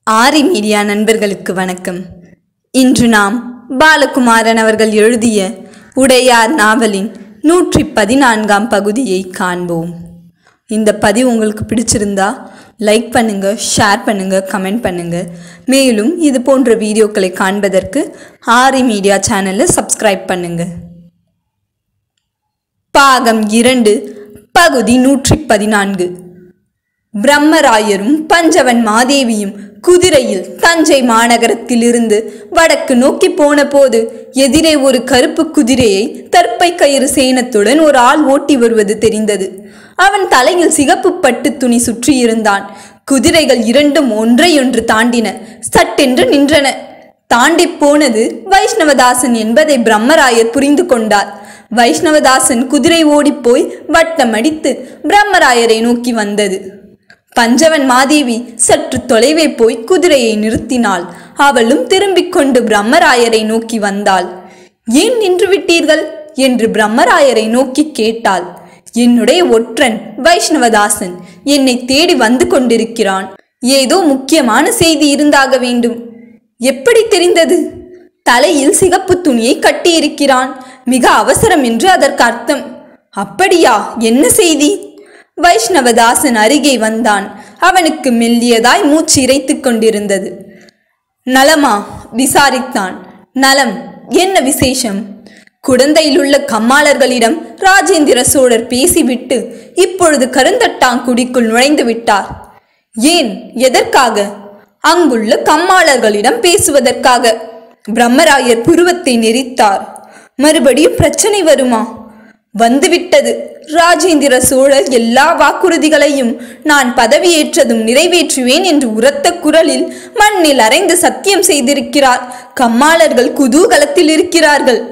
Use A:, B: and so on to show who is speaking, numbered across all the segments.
A: ஆரி media நண்பர்களுக்கு வணக்கம் இன்று நாம் பாலகுமாரன் அவர்கள் எழுதிய உடையார் நாவலின் நூற்றி பதினான்காம் பகுதியை காண்போம் இந்த பதிவு உங்களுக்கு பிடிச்சிருந்தா லைக் பண்ணுங்க ஷேர் பண்ணுங்க கமெண்ட் பண்ணுங்க மேலும் இது போன்ற வீடியோக்களை காண்பதற்கு ஆரி மீடியா சேனலை சப்ஸ்கிரைப் பண்ணுங்க பாகம் இரண்டு பகுதி நூற்றி பதினான்கு பிரம்மராயரும் பஞ்சவன் மாதேவியும் குதிரையில் தஞ்சை மாநகரத்திலிருந்து வடக்கு நோக்கி போன போது எதிரே ஒரு கருப்பு குதிரையை தற்பை கயிறு சேனத்துடன் ஒரு ஆள் ஓட்டி வருவது தெரிந்தது அவன் தலையில் சிகப்பு பட்டு துணி சுற்றியிருந்தான் குதிரைகள் இரண்டும் ஒன்றையொன்று தாண்டின சட்டென்று நின்றன தாண்டி போனது வைஷ்ணவதாசன் என்பதை பிரம்மராயர் புரிந்து கொண்டார் வைஷ்ணவதாசன் குதிரை ஓடிப்போய் வட்டமடித்து பிரம்மராயரை நோக்கி வந்தது பஞ்சவன் மாதேவி சற்று தொலைவே போய் குதிரையை நிறுத்தினாள் அவளும் திரும்பிக் கொண்டு பிரம்மராயரை நோக்கி வந்தாள் ஏன் நின்று விட்டீர்கள் என்று பிரம்மராயரை நோக்கி கேட்டாள் என்னுடைய ஒற்றன் வைஷ்ணவதாசன் என்னை தேடி வந்து கொண்டிருக்கிறான் ஏதோ முக்கியமான செய்தி இருந்தாக வேண்டும் எப்படி தெரிந்தது தலையில் சிகப்பு துணியை கட்டியிருக்கிறான் மிக அவசரம் என்று அதற்கு அர்த்தம் அப்படியா என்ன செய்தி வைஷ்ணவதாசன் அருகே வந்தான் அவனுக்கு மெல்லியதாய் மூச்சு இறைத்துக் கொண்டிருந்தது நலமா விசாரித்தான் நலம் என்ன விசேஷம் குடந்தையிலுள்ள கம்மாளர்களிடம் ராஜேந்திர சோழர் பேசிவிட்டு இப்பொழுது கருந்தட்டாங்குடிக்குள் நுழைந்து விட்டார் ஏன் எதற்காக அங்குள்ள கம்மாளர்களிடம் பேசுவதற்காக பிரம்மராயர் புருவத்தை நெரித்தார் மறுபடியும் பிரச்சனை வருமா வந்துவிட்டது ராஜேந்திர சோழர் எல்லா வாக்குறுதிகளையும் நான் பதவியேற்றதும் நிறைவேற்றுவேன் என்று உரத்த குரலில் மண்ணில் அரைந்து சத்தியம் செய்திருக்கிறார் கம்மாளர்கள் குதூகலத்தில் இருக்கிறார்கள்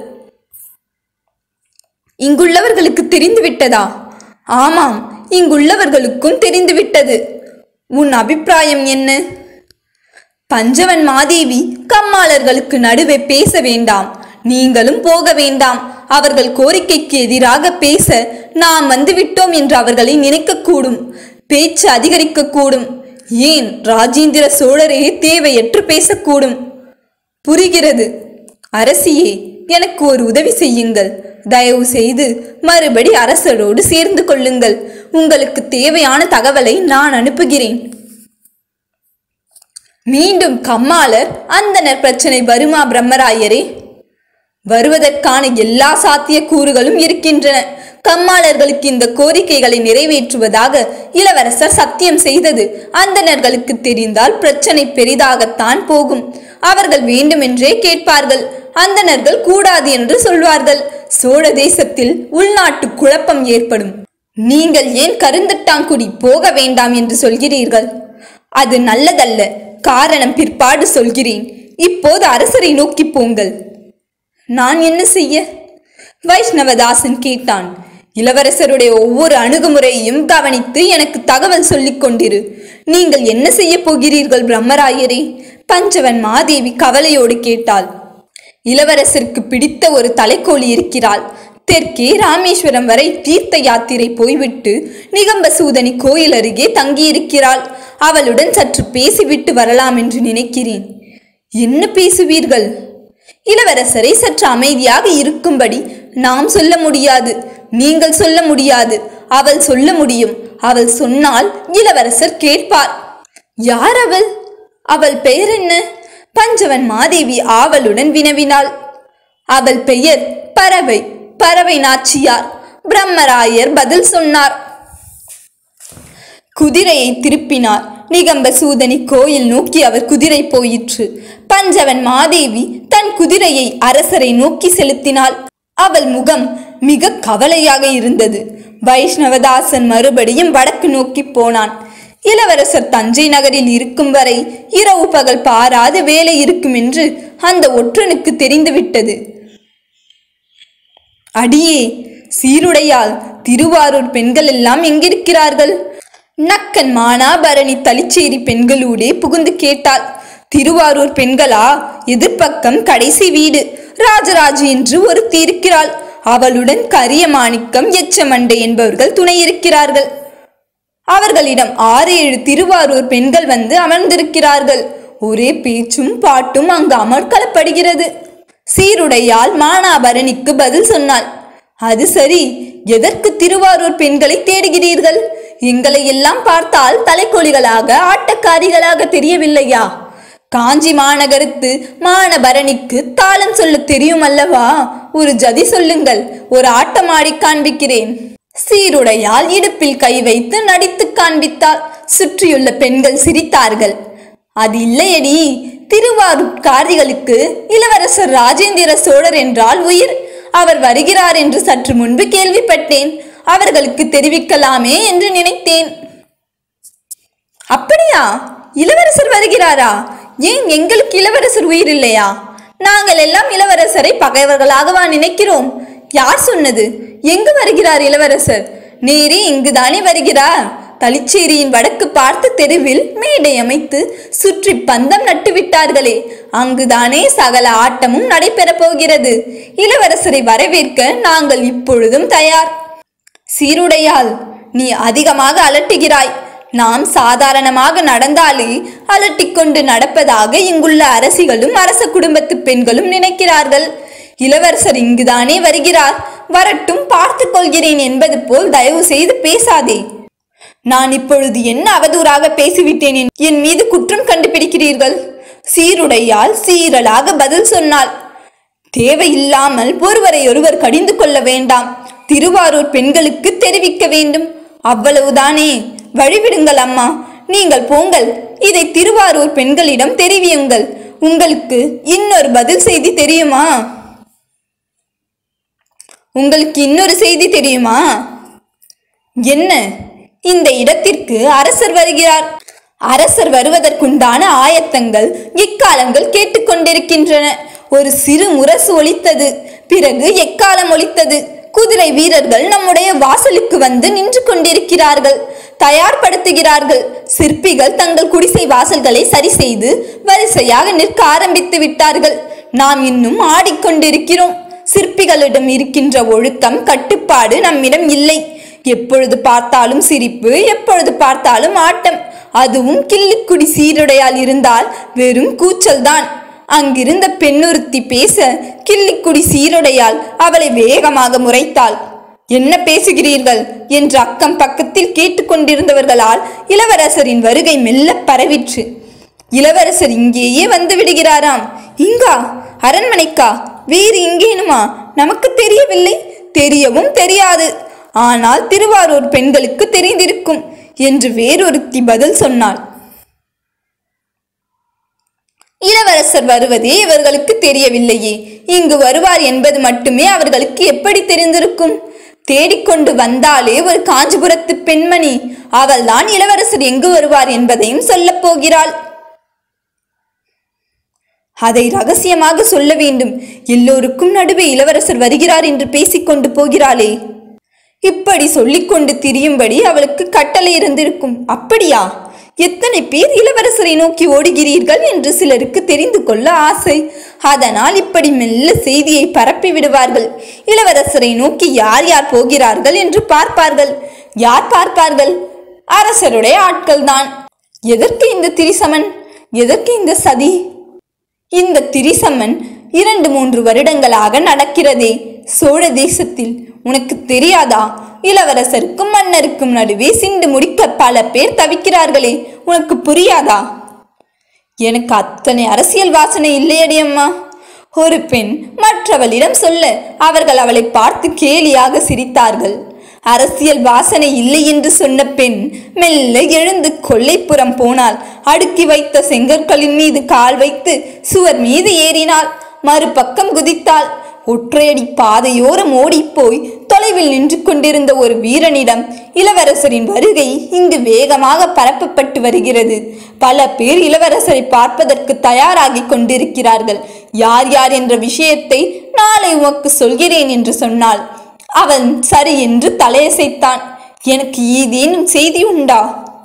A: இங்குள்ளவர்களுக்கு தெரிந்துவிட்டதா ஆமாம் இங்குள்ளவர்களுக்கும் தெரிந்துவிட்டது உன் அபிப்பிராயம் என்ன பஞ்சவன் மாதேவி கம்மாளர்களுக்கு நடுவே பேச வேண்டாம் நீங்களும் போக வேண்டாம் அவர்கள் கோரிக்கைக்கு எதிராக பேச நாம் வந்துவிட்டோம் என்று அவர்களை நினைக்கக்கூடும் பேச்சு அதிகரிக்கக்கூடும் ஏன் ராஜேந்திர சோழரே தேவையற்று பேசக்கூடும் புரிகிறது அரசியே எனக்கு ஒரு உதவி செய்யுங்கள் தயவு செய்து மறுபடி அரசரோடு சேர்ந்து கொள்ளுங்கள் உங்களுக்கு தேவையான தகவலை நான் அனுப்புகிறேன் மீண்டும் கம்மாளர் அந்தனர் பிரச்சனை வருமா பிரம்மராயரே வருவதற்கான எல்லா சாத்திய கூறுகளும் இருக்கின்றன கம்மாளர்களுக்கு இந்த கோரிக்கைகளை நிறைவேற்றுவதாக இளவரசர் சத்தியம் செய்தது அந்தணர்களுக்கு தெரிந்தால் பிரச்சனை பெரிதாகத்தான் போகும் அவர்கள் வேண்டுமென்றே கேட்பார்கள் அந்தணர்கள் கூடாது என்று சொல்வார்கள் சோழ தேசத்தில் உள்நாட்டு குழப்பம் ஏற்படும் நீங்கள் ஏன் கருந்தட்டாங்குடி போக வேண்டாம் என்று சொல்கிறீர்கள் அது நல்லதல்ல காரணம் பிற்பாடு சொல்கிறேன் இப்போது அரசரை நோக்கி போங்கள் நான் என்ன செய்ய வைஷ்ணவதாசன் கேட்டான் இளவரசருடைய ஒவ்வொரு அணுகுமுறையையும் கவனித்து எனக்கு தகவல் சொல்லிக் கொண்டிரு நீங்கள் என்ன செய்ய போகிறீர்கள் பிரம்மராயரே பஞ்சவன் மாதேவி கவலையோடு கேட்டாள் இளவரசருக்கு பிடித்த ஒரு தலைக்கோழி இருக்கிறாள் தெற்கே ராமேஸ்வரம் வரை தீர்த்த யாத்திரை போய்விட்டு நிகம்பசூதனி கோயில் அருகே தங்கியிருக்கிறாள் அவளுடன் சற்று பேசிவிட்டு வரலாம் என்று நினைக்கிறேன் என்ன பேசுவீர்கள் இளவரசரை சற்று அமைதியாக இருக்கும்படி நாம் சொல்ல முடியாது நீங்கள் சொல்ல முடியாது அவள் சொல்ல முடியும் அவள் சொன்னால் இளவரசர் கேட்பார் யார் அவள் அவள் பெயர் என்ன பஞ்சவன் மாதேவி ஆவலுடன் வினவினாள் அவள் பெயர் பறவை பறவை நாச்சியார் பிரம்மராயர் பதில் சொன்னார் குதிரையை திருப்பினார் நிகம்ப சூதனி கோயில் நோக்கி அவர் குதிரை போயிற்று பஞ்சவன் மாதேவி தன் குதிரையை அரசரை நோக்கி செலுத்தினாள் அவள் முகம் மிக கவலையாக இருந்தது வைஷ்ணவதாசன் மறுபடியும் வடக்கு நோக்கி போனான் இளவரசர் தஞ்சை நகரில் இருக்கும் வரை இரவு பகல் பாராது வேலை இருக்கும் என்று அந்த ஒற்றனுக்கு தெரிந்துவிட்டது அடியே சீருடையால் திருவாரூர் பெண்கள் எல்லாம் எங்கிருக்கிறார்கள் நக்கன் மானாபரணி தளிச்சேரி பெண்களூடே புகுந்து கேட்டாள் திருவாரூர் பெண்களா எதிர்ப்பக்கம் கடைசி வீடு ராஜராஜி என்று ஒருத்தி இருக்கிறாள் அவளுடன் கரிய மாணிக்கம் எச்சமண்டை என்பவர்கள் துணை இருக்கிறார்கள் அவர்களிடம் ஆறு ஏழு திருவாரூர் பெண்கள் வந்து அமர்ந்திருக்கிறார்கள் ஒரே பேச்சும் பாட்டும் அங்கு அமர்க்களப்படுகிறது சீருடையால் மானாபரணிக்கு பதில் சொன்னாள் அது சரி எதற்கு திருவாரூர் பெண்களை தேடுகிறீர்கள் எங்களை எல்லாம் பார்த்தால் தலைக்கோழிகளாக ஆட்டக்காரிகளாக தெரியவில்லையா காஞ்சி மாநகரத்து மானபரணிக்கு தாளம் சொல்ல தெரியும் அல்லவா ஒரு ஜதி சொல்லுங்கள் ஒரு ஆட்டம் ஆடி காண்பிக்கிறேன் சீருடையால் இடுப்பில் கை வைத்து நடித்து காண்பித்தாள் சுற்றியுள்ள பெண்கள் சிரித்தார்கள் அது இல்லையடி திருவாரூர்காரிகளுக்கு இளவரசர் ராஜேந்திர சோழர் என்றால் உயிர் அவர் வருகிறார் என்று சற்று முன்பு கேள்விப்பட்டேன் அவர்களுக்கு தெரிவிக்கலாமே என்று நினைத்தேன் அப்படியா இளவரசர் வருகிறாரா ஏன் எங்களுக்கு இளவரசர் உயிர் இல்லையா நாங்கள் எல்லாம் இளவரசரை பகைவர்களாகவா நினைக்கிறோம் யார் சொன்னது எங்கு வருகிறார் இளவரசர் நேரே இங்குதானே வருகிறார் தளிச்சேரியின் வடக்கு பார்த்த தெருவில் மேடை அமைத்து சுற்றி பந்தம் நட்டு விட்டார்களே அங்குதானே சகல ஆட்டமும் நடைபெறப் போகிறது இளவரசரை வரவேற்க நாங்கள் இப்பொழுதும் தயார் சீருடையால் நீ அதிகமாக அலட்டுகிறாய் நாம் சாதாரணமாக நடந்தாலே அலட்டிக்கொண்டு நடப்பதாக இங்குள்ள அரசிகளும் அரச குடும்பத்து பெண்களும் நினைக்கிறார்கள் இளவரசர் இங்குதானே வருகிறார் வரட்டும் பார்த்துக் கொள்கிறேன் என்பது போல் தயவு செய்து பேசாதே நான் இப்பொழுது என்ன அவதூறாக பேசிவிட்டேன் என்- என் மீது குற்றம் கண்டுபிடிக்கிறீர்கள் சீருடையால் சீரலாக பதில் சொன்னாள் தேவையில்லாமல் ஒருவரை ஒருவர் கடிந்து கொள்ள வேண்டாம் திருவாரூர் பெண்களுக்கு தெரிவிக்க வேண்டும் அவ்வளவுதானே வழிவிடுங்கள் அம்மா நீங்கள் போங்கள் இதை திருவாரூர் பெண்களிடம் தெரிவியுங்கள் உங்களுக்கு இன்னொரு பதில் செய்தி தெரியுமா உங்களுக்கு இன்னொரு செய்தி தெரியுமா என்ன இந்த இடத்திற்கு அரசர் வருகிறார் அரசர் வருவதற்குண்டான ஆயத்தங்கள் இக்காலங்கள் கேட்டுக்கொண்டிருக்கின்றன ஒரு சிறு முரசு ஒலித்தது பிறகு எக்காலம் ஒலித்தது குதிரை வீரர்கள் நம்முடைய வாசலுக்கு வந்து நின்று கொண்டிருக்கிறார்கள் தயார்படுத்துகிறார்கள் சிற்பிகள் தங்கள் குடிசை வாசல்களை சரி செய்து வரிசையாக நிற்க ஆரம்பித்து விட்டார்கள் நாம் இன்னும் ஆடிக்கொண்டிருக்கிறோம் சிற்பிகளிடம் இருக்கின்ற ஒழுக்கம் கட்டுப்பாடு நம்மிடம் இல்லை எப்பொழுது பார்த்தாலும் சிரிப்பு எப்பொழுது பார்த்தாலும் ஆட்டம் அதுவும் கிள்ளிக்குடி சீருடையால் இருந்தால் வெறும் கூச்சல்தான் அங்கிருந்த பெண்ணொருத்தி பேச கிள்ளிக்குடி சீருடையால் அவளை வேகமாக முறைத்தாள் என்ன பேசுகிறீர்கள் என்று அக்கம் பக்கத்தில் கேட்டுக்கொண்டிருந்தவர்களால் இளவரசரின் வருகை மெல்ல பரவிற்று இளவரசர் இங்கேயே வந்து விடுகிறாராம் இங்கா அரண்மனைக்கா வேறு இங்கேனுமா நமக்கு தெரியவில்லை தெரியவும் தெரியாது ஆனால் திருவாரூர் பெண்களுக்கு தெரிந்திருக்கும் என்று வேறொருத்தி பதில் சொன்னாள் இளவரசர் வருவதே இவர்களுக்கு தெரியவில்லையே இங்கு வருவார் என்பது மட்டுமே அவர்களுக்கு எப்படி தெரிந்திருக்கும் தேடிக்கொண்டு வந்தாலே ஒரு காஞ்சிபுரத்து பெண்மணி அவள்தான் இளவரசர் எங்கு வருவார் என்பதையும் சொல்லப் போகிறாள் அதை ரகசியமாக சொல்ல வேண்டும் எல்லோருக்கும் நடுவே இளவரசர் வருகிறார் என்று பேசிக்கொண்டு போகிறாளே இப்படி சொல்லிக்கொண்டு திரியும்படி அவளுக்கு கட்டளை இருந்திருக்கும் அப்படியா எத்தனை பேர் இளவரசரை நோக்கி ஓடுகிறீர்கள் என்று சிலருக்கு தெரிந்து கொள்ள ஆசை அதனால் இப்படி மெல்ல செய்தியை பரப்பி விடுவார்கள் இளவரசரை நோக்கி யார் யார் போகிறார்கள் என்று பார்ப்பார்கள் யார் பார்ப்பார்கள் அரசருடைய ஆட்கள்தான் எதற்கு இந்த திரிசமன் எதற்கு இந்த சதி இந்த திரிசம்மன் இரண்டு மூன்று வருடங்களாக நடக்கிறதே சோழ தேசத்தில் உனக்கு தெரியாதா இளவரசருக்கும் மன்னருக்கும் நடுவே சிண்டு முடிக்க பல பேர் தவிக்கிறார்களே உனக்கு புரியாதா எனக்கு அத்தனை அரசியல் வாசனை இல்லையடி அம்மா ஒரு பெண் மற்றவளிடம் சொல்ல அவர்கள் அவளை பார்த்து கேலியாக சிரித்தார்கள் அரசியல் வாசனை இல்லை என்று சொன்ன பெண் மெல்ல எழுந்து கொல்லைப்புறம் போனாள் அடுக்கி வைத்த செங்கற்களின் மீது கால் வைத்து சுவர் மீது ஏறினாள் மறுபக்கம் குதித்தாள் ஒற்றையடி பாதையோரம் ஓடிப்போய் தொலைவில் நின்று கொண்டிருந்த ஒரு வீரனிடம் இளவரசரின் வருகை இங்கு வேகமாக பரப்பப்பட்டு வருகிறது பல பேர் இளவரசரை பார்ப்பதற்கு தயாராகி கொண்டிருக்கிறார்கள் யார் யார் என்ற விஷயத்தை நாளை உமக்கு சொல்கிறேன் என்று சொன்னாள் அவன் சரி என்று தலையசைத்தான் எனக்கு ஏதேனும் செய்தி உண்டா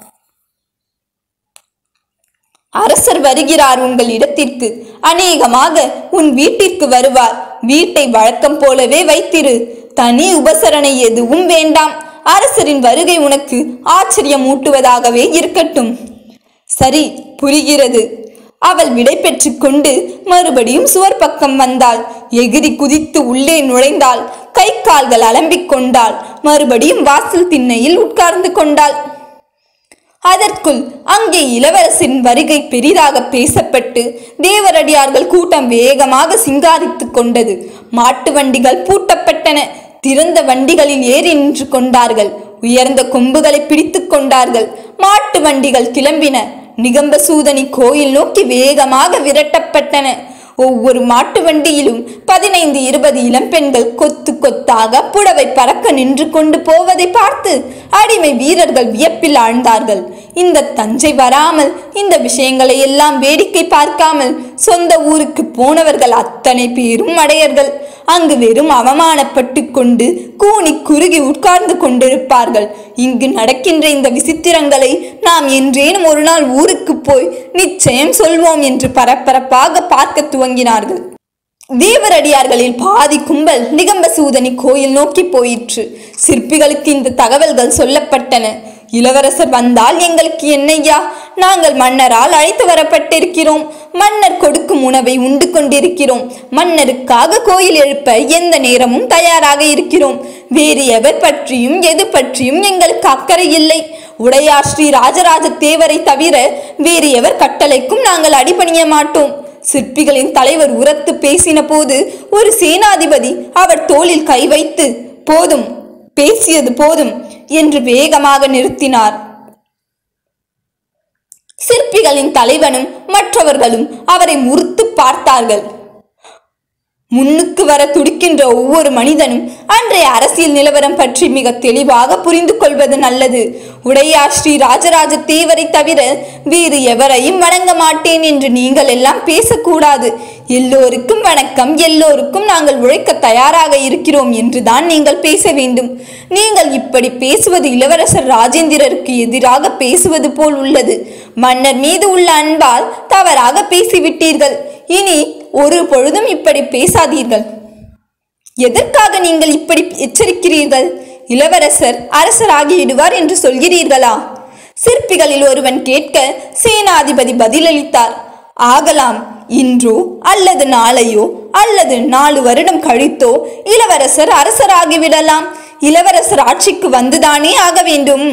A: அரசர் வருகிறார் உங்கள் இடத்திற்கு அநேகமாக உன் வீட்டிற்கு வருவார் வீட்டை வழக்கம் போலவே வைத்திரு தனி உபசரணை எதுவும் வேண்டாம் அரசரின் வருகை உனக்கு ஆச்சரியம் ஊட்டுவதாகவே இருக்கட்டும் சரி புரிகிறது அவள் விடை பெற்றுக் கொண்டு மறுபடியும் சுவர் பக்கம் வந்தாள் எகிரி குதித்து உள்ளே நுழைந்தாள் கை கால்கள் அலம்பிக் கொண்டாள் மறுபடியும் வாசல் திண்ணையில் உட்கார்ந்து கொண்டாள் அதற்குள் அங்கே இளவரசின் வருகை பெரிதாக பேசப்பட்டு தேவரடியார்கள் கூட்டம் வேகமாக சிங்காரித்துக் கொண்டது மாட்டு வண்டிகள் பூட்டப்பட்டன திறந்த வண்டிகளில் ஏறி நின்று கொண்டார்கள் உயர்ந்த கொம்புகளை பிடித்துக் கொண்டார்கள் மாட்டு வண்டிகள் கிளம்பின நிகம்பசூதனி கோயில் நோக்கி வேகமாக விரட்டப்பட்டன ஒவ்வொரு மாட்டு வண்டியிலும் பதினைந்து இருபது இளம்பெண்கள் கொத்து கொத்தாக புடவை பறக்க நின்று கொண்டு போவதை பார்த்து அடிமை வீரர்கள் வியப்பில் ஆழ்ந்தார்கள் இந்த தஞ்சை வராமல் இந்த விஷயங்களை எல்லாம் வேடிக்கை பார்க்காமல் சொந்த ஊருக்கு போனவர்கள் அத்தனை பேரும் அடையர்கள் அங்கு வெறும் அவமானப்பட்டு கொண்டு கூனி குறுகி உட்கார்ந்து கொண்டிருப்பார்கள் இங்கு நடக்கின்ற இந்த விசித்திரங்களை நாம் என்றேனும் ஒரு நாள் ஊருக்கு போய் நிச்சயம் சொல்வோம் என்று பரபரப்பாக பார்க்க துவங்கினார்கள் தேவரடியார்களில் பாதி கும்பல் நிகம்பசூதனி கோயில் நோக்கி போயிற்று சிற்பிகளுக்கு இந்த தகவல்கள் சொல்லப்பட்டன இளவரசர் வந்தால் எங்களுக்கு என்னையா நாங்கள் மன்னரால் அழைத்து வரப்பட்டிருக்கிறோம் மன்னர் கொடுக்கும் உணவை உண்டு கொண்டிருக்கிறோம் மன்னருக்காக கோயில் எழுப்ப எந்த நேரமும் தயாராக இருக்கிறோம் வேறு எவர் பற்றியும் எது பற்றியும் எங்களுக்கு அக்கறை இல்லை உடையார் ஸ்ரீ ராஜராஜ தேவரை தவிர வேறு எவர் கட்டளைக்கும் நாங்கள் அடிபணிய மாட்டோம் சிற்பிகளின் தலைவர் உரத்து பேசின போது ஒரு சேனாதிபதி அவர் தோளில் கை வைத்து போதும் பேசியது போதும் என்று வேகமாக நிறுத்தினார் சிற்பிகளின் தலைவனும் மற்றவர்களும் அவரை முறுத்து பார்த்தார்கள் முன்னுக்கு வர துடிக்கின்ற ஒவ்வொரு மனிதனும் அன்றைய அரசியல் நிலவரம் பற்றி மிக தெளிவாக புரிந்து கொள்வது நல்லது உடையார் ஸ்ரீ ராஜராஜ தேவரை தவிர வேறு எவரையும் வணங்க மாட்டேன் என்று நீங்கள் எல்லாம் பேசக்கூடாது எல்லோருக்கும் வணக்கம் எல்லோருக்கும் நாங்கள் உழைக்க தயாராக இருக்கிறோம் என்றுதான் நீங்கள் பேச வேண்டும் நீங்கள் இப்படி பேசுவது இளவரசர் ராஜேந்திரருக்கு எதிராக பேசுவது போல் உள்ளது மன்னர் மீது உள்ள அன்பால் தவறாக பேசிவிட்டீர்கள் இனி ஒரு பொழுதும் இப்படி பேசாதீர்கள் எதற்காக நீங்கள் இப்படி எச்சரிக்கிறீர்கள் இளவரசர் அரசராகிவிடுவார் என்று சொல்கிறீர்களா சிற்பிகளில் ஒருவன் கேட்க சேனாதிபதி பதிலளித்தார் ஆகலாம் இன்றோ அல்லது நாளையோ அல்லது நாலு வருடம் கழித்தோ இளவரசர் அரசராகிவிடலாம் இளவரசர் ஆட்சிக்கு வந்துதானே ஆக வேண்டும்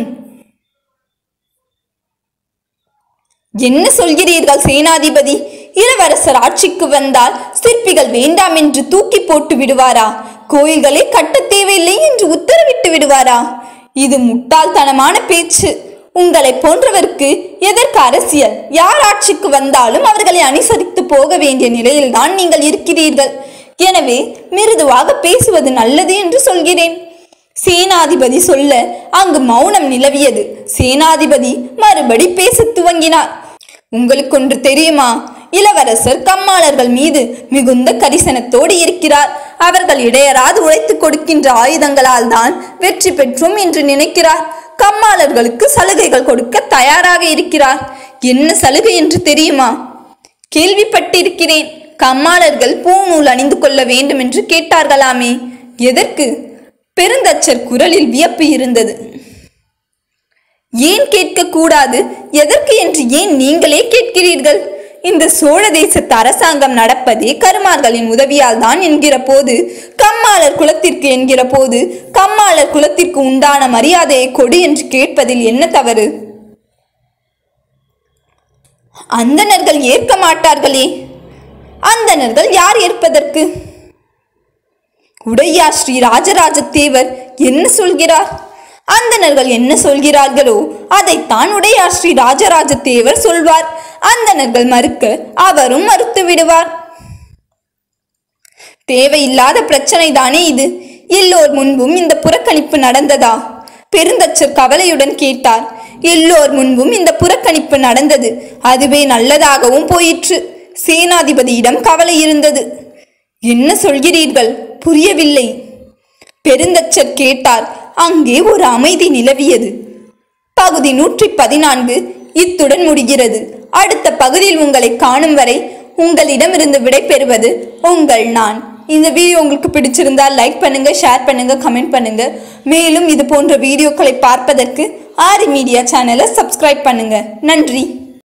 A: என்ன சொல்கிறீர்கள் சேனாதிபதி இளவரசர் ஆட்சிக்கு வந்தால் சிற்பிகள் வேண்டாம் என்று தூக்கி போட்டு விடுவாரா கோயில்களை கட்ட தேவையில்லை என்று உத்தரவிட்டு விடுவாரா இது முட்டாள்தனமான பேச்சு உங்களை போன்றவருக்கு எதற்கு அரசியல் யார் ஆட்சிக்கு வந்தாலும் அவர்களை அனுசரித்து போக வேண்டிய நிலையில்தான் நீங்கள் இருக்கிறீர்கள் எனவே மிருதுவாக பேசுவது நல்லது என்று சொல்கிறேன் சேனாதிபதி சொல்ல அங்கு மௌனம் நிலவியது சேனாதிபதி மறுபடி பேசத் துவங்கினார் உங்களுக்கு ஒன்று தெரியுமா இளவரசர் கம்மாளர்கள் மீது மிகுந்த கரிசனத்தோடு இருக்கிறார் அவர்கள் இடையராது உழைத்துக் கொடுக்கின்ற ஆயுதங்களால் தான் வெற்றி பெற்றோம் என்று நினைக்கிறார் கம்மாளர்களுக்கு சலுகைகள் கொடுக்க தயாராக இருக்கிறார் என்ன சலுகை என்று தெரியுமா கேள்விப்பட்டிருக்கிறேன் கம்மாளர்கள் பூநூல் அணிந்து கொள்ள வேண்டும் என்று கேட்டார்களாமே எதற்கு பெருந்தச்சர் குரலில் வியப்பு இருந்தது ஏன் கேட்கக்கூடாது எதற்கு என்று ஏன் நீங்களே கேட்கிறீர்கள் இந்த சோழ தேசத்து அரசாங்கம் நடப்பதே கருமார்களின் உதவியால் தான் என்கிற போது கம்மாளர் குலத்திற்கு என்கிற போது கம்மாளர் குலத்திற்கு உண்டான மரியாதையை கொடு என்று கேட்பதில் என்ன தவறு அந்தணர்கள் ஏற்க மாட்டார்களே அந்தணர்கள் யார் ஏற்பதற்கு உடையா ஸ்ரீ ராஜராஜ தேவர் என்ன சொல்கிறார் அந்தணர்கள் என்ன சொல்கிறார்களோ அதைத்தான் உடையார் ஸ்ரீ ராஜராஜ தேவர் சொல்வார் அந்தணர்கள் மறுக்க அவரும் மறுத்து விடுவார் தேவையில்லாத பிரச்சனை தானே இது எல்லோர் முன்பும் இந்த புறக்கணிப்பு நடந்ததா பெருந்தச்சர் கவலையுடன் கேட்டார் எல்லோர் முன்பும் இந்த புறக்கணிப்பு நடந்தது அதுவே நல்லதாகவும் போயிற்று சேனாதிபதியிடம் கவலை இருந்தது என்ன சொல்கிறீர்கள் புரியவில்லை பெருந்தச்சர் கேட்டார் அங்கே ஒரு அமைதி நிலவியது பகுதி நூற்றி பதினான்கு இத்துடன் முடிகிறது அடுத்த பகுதியில் உங்களை காணும் வரை உங்களிடமிருந்து விடைபெறுவது உங்கள் நான் இந்த வீடியோ உங்களுக்கு பிடிச்சிருந்தால் லைக் பண்ணுங்க ஷேர் பண்ணுங்க கமெண்ட் பண்ணுங்க மேலும் இது போன்ற வீடியோக்களை பார்ப்பதற்கு ஆரி மீடியா சேனலை சப்ஸ்கிரைப் பண்ணுங்க நன்றி